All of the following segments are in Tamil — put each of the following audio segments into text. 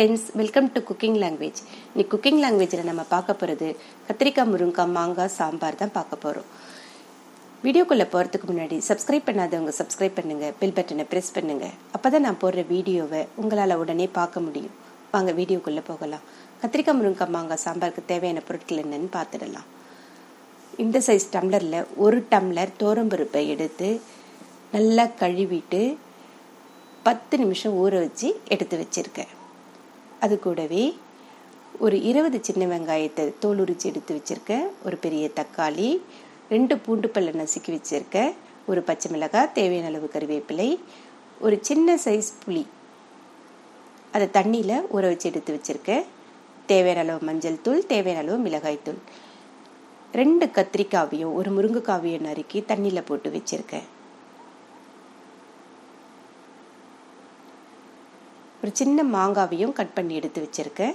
friends welcome to cooking language இன்னைக்கு குக்கிங் லாங்குவேஜில் நம்ம பார்க்க போகிறது கத்திரிக்காய் முருங்காய் மாங்காய் சாம்பார் தான் பார்க்க போகிறோம் வீடியோக்குள்ளே போகிறதுக்கு முன்னாடி சப்ஸ்கிரைப் பண்ணாதவங்க சப்ஸ்கிரைப் பண்ணுங்கள் பெல் பட்டனை ப்ரெஸ் பண்ணுங்கள் அப்போ தான் நான் போடுற வீடியோவை உங்களால் உடனே பார்க்க முடியும் வாங்க வீடியோக்குள்ளே போகலாம் கத்திரிக்காய் முருங்காய் மாங்காய் சாம்பாருக்கு தேவையான பொருட்கள் என்னன்னு பார்த்துடலாம் இந்த சைஸ் டம்ளரில் ஒரு டம்ளர் தோரம்பருப்பை எடுத்து நல்லா கழுவிட்டு பத்து நிமிஷம் ஊற வச்சு எடுத்து வச்சுருக்கேன் அது கூடவே ஒரு இருபது சின்ன வெங்காயத்தை தோல் உரித்து எடுத்து வச்சுருக்கேன் ஒரு பெரிய தக்காளி ரெண்டு பூண்டு பல்ல நசுக்கி வச்சுருக்கேன் ஒரு பச்சை மிளகாய் தேவையான அளவு கருவேப்பிலை ஒரு சின்ன சைஸ் புளி அதை தண்ணியில் ஊற வச்சு எடுத்து வச்சுருக்கேன் தேவையான அளவு மஞ்சள் தூள் தேவையான அளவு மிளகாய் தூள் ரெண்டு கத்திரிக்காவையும் ஒரு முருங்கைக்காவையும் நறுக்கி தண்ணியில் போட்டு வச்சுருக்கேன் ஒரு சின்ன மாங்காவையும் கட் பண்ணி எடுத்து வச்சுருக்கேன்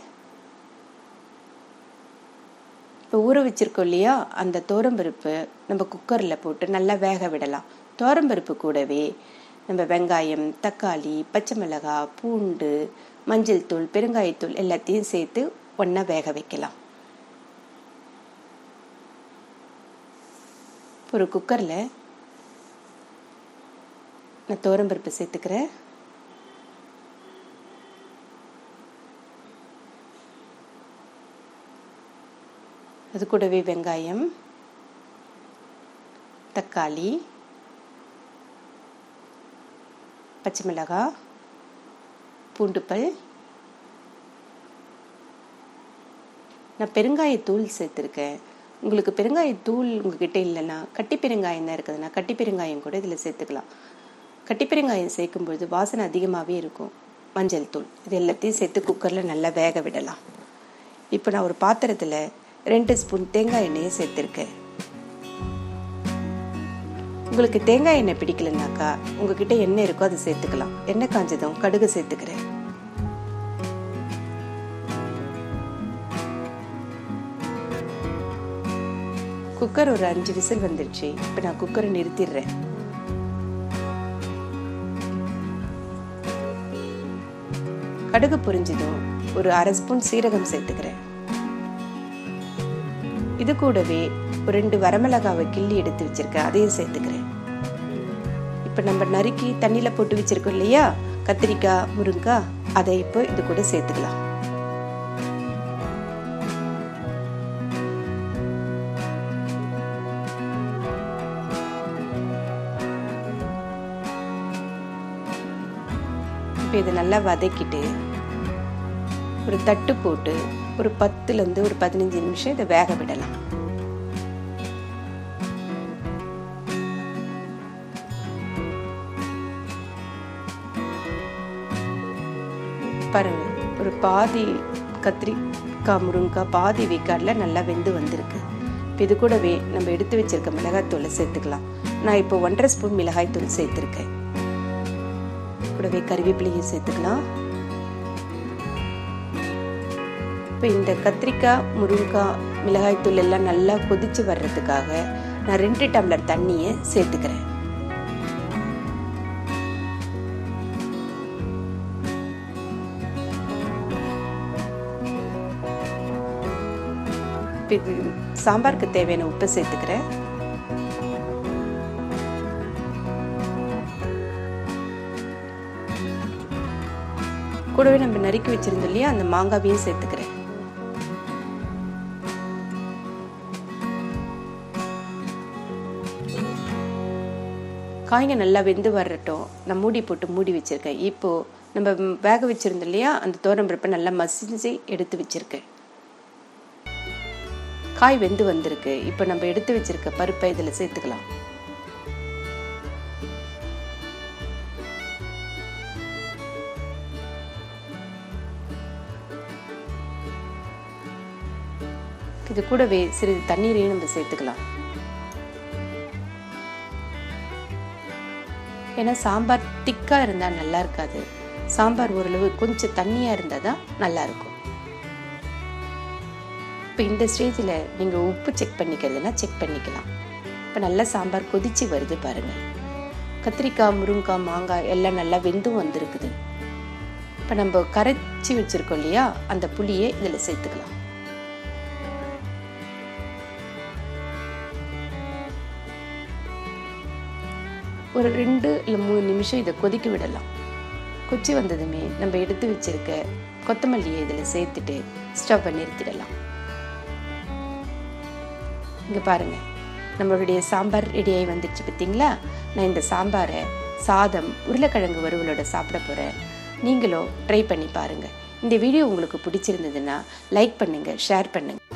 இப்போ ஊற வச்சுருக்கோம் இல்லையா அந்த தோரம்பருப்பு நம்ம குக்கரில் போட்டு நல்லா வேக விடலாம் தோரம்பருப்பு கூடவே நம்ம வெங்காயம் தக்காளி பச்சை மிளகாய் பூண்டு மஞ்சள் தூள் பெருங்காயத்தூள் எல்லாத்தையும் சேர்த்து ஒன்றா வேக வைக்கலாம் ஒரு குக்கரில் நான் தோரம்பருப்பு சேர்த்துக்கிறேன் அது கூடவே வெங்காயம் தக்காளி பச்சை மிளகாய் பூண்டுப்பல் நான் பெருங்காயத்தூள் சேர்த்துருக்கேன் உங்களுக்கு பெருங்காயத்தூள் உங்ககிட்ட இல்லைன்னா கட்டி பெருங்காயம் தான் இருக்குதுன்னா கட்டி பெருங்காயம் கூட இதில் சேர்த்துக்கலாம் கட்டி பெருங்காயம் சேர்க்கும்பொழுது வாசனை அதிகமாகவே இருக்கும் மஞ்சள் தூள் இது எல்லாத்தையும் சேர்த்து குக்கரில் நல்லா வேக விடலாம் இப்போ நான் ஒரு பாத்திரத்தில் ரெண்டு ஸ்பூன் தேங்காய் எண்ணெயை சேர்த்துருக்கேன் உங்களுக்கு தேங்காய் எண்ணெய் பிடிக்கலனாக்கா உங்ககிட்ட எண்ணெய் இருக்கோ அதை சேர்த்துக்கலாம் எண்ணெய் காஞ்சதும் கடுகு சேர்த்துக்கிறேன் குக்கர் ஒரு அஞ்சு விசில் வந்துருச்சு இப்போ நான் குக்கரை நிறுத்திடுறேன் கடுகு பொரிஞ்சதும் ஒரு அரை ஸ்பூன் சீரகம் சேர்த்துக்கிறேன் இது கூடவே ஒரு ரெண்டு வரமிளகாவை கிள்ளி எடுத்து வச்சிருக்கேன் அதையும் சேர்த்துக்கிறேன் இப்போ நம்ம நறுக்கி தண்ணியில் போட்டு வச்சிருக்கோம் இல்லையா கத்திரிக்காய் முருங்காய் அதை இப்போ இது கூட சேர்த்துக்கலாம் இப்போ இதை நல்லா வதக்கிட்டு ஒரு தட்டு போட்டு ஒரு பத்துலேருந்து ஒரு பதினஞ்சு நிமிஷம் இதை வேக விடலாம் பாருங்க ஒரு பாதி கத்திரிக்காய் முருங்கைக்காய் பாதி வேக்காடில் நல்லா வெந்து வந்திருக்கு இப்போ இது கூடவே நம்ம எடுத்து வச்சிருக்க மிளகாய்த்தூளை சேர்த்துக்கலாம் நான் இப்போ ஒன்றரை ஸ்பூன் மிளகாய்த்தூள் சேர்த்துருக்கேன் கூடவே கருவேப்பிலையும் சேர்த்துக்கலாம் இப்போ இந்த கத்திரிக்காய் முருங்கைக்காய் மிளகாய்த்தூள் எல்லாம் நல்லா கொதிச்சு வர்றதுக்காக நான் ரெண்டு டம்ளர் தண்ணியை சேர்த்துக்கிறேன் சாம்பாருக்கு தேவையான உப்பு சேர்த்துக்கிறேன் கூடவே நம்ம நறுக்கி வச்சிருந்தோம் இல்லையா அந்த மாங்காவையும் சேர்த்துக்கிறேன் காய்ங்க நல்லா வெந்து வரட்டும் நான் மூடி போட்டு மூடி வச்சிருக்கேன் இப்போ நம்ம வேக வச்சிருந்தோம் இல்லையா அந்த தோரம்பருப்பை நல்லா மசிஞ்சு எடுத்து வச்சிருக்கேன் காய் வெந்து வந்திருக்கு இப்போ நம்ம எடுத்து வச்சிருக்க பருப்பை இதில் சேர்த்துக்கலாம் இது கூடவே சிறிது தண்ணீரையும் நம்ம சேர்த்துக்கலாம் ஏன்னா சாம்பார் திக்காக இருந்தால் நல்லா இருக்காது சாம்பார் ஓரளவு கொஞ்சம் தண்ணியாக இருந்தால் தான் நல்லாயிருக்கும் இப்போ இந்த ஸ்டேஜில் நீங்கள் உப்பு செக் பண்ணிக்கிறதுனா செக் பண்ணிக்கலாம் இப்போ நல்லா சாம்பார் கொதிச்சு வருது பாருங்கள் கத்திரிக்காய் முருங்காய் மாங்காய் எல்லாம் நல்லா வெந்தும் வந்திருக்குது இப்போ நம்ம கரைச்சி வச்சுருக்கோம் இல்லையா அந்த புளியை இதில் சேர்த்துக்கலாம் ஒரு ரெண்டு இல்லை மூணு நிமிஷம் இதை கொதிக்க விடலாம் கொச்சி வந்ததுமே நம்ம எடுத்து வச்சிருக்க கொத்தமல்லியை இதில் சேர்த்துட்டு ஸ்டவ்வை நிறுத்திடலாம் இங்கே பாருங்கள் நம்மளுடைய சாம்பார் ரெடியாகி வந்துடுச்சு பார்த்தீங்களா நான் இந்த சாம்பாரை சாதம் உருளைக்கிழங்கு வறுவலோட சாப்பிட போகிறேன் நீங்களும் ட்ரை பண்ணி பாருங்கள் இந்த வீடியோ உங்களுக்கு பிடிச்சிருந்ததுன்னா லைக் பண்ணுங்கள் ஷேர் பண்ணுங்கள்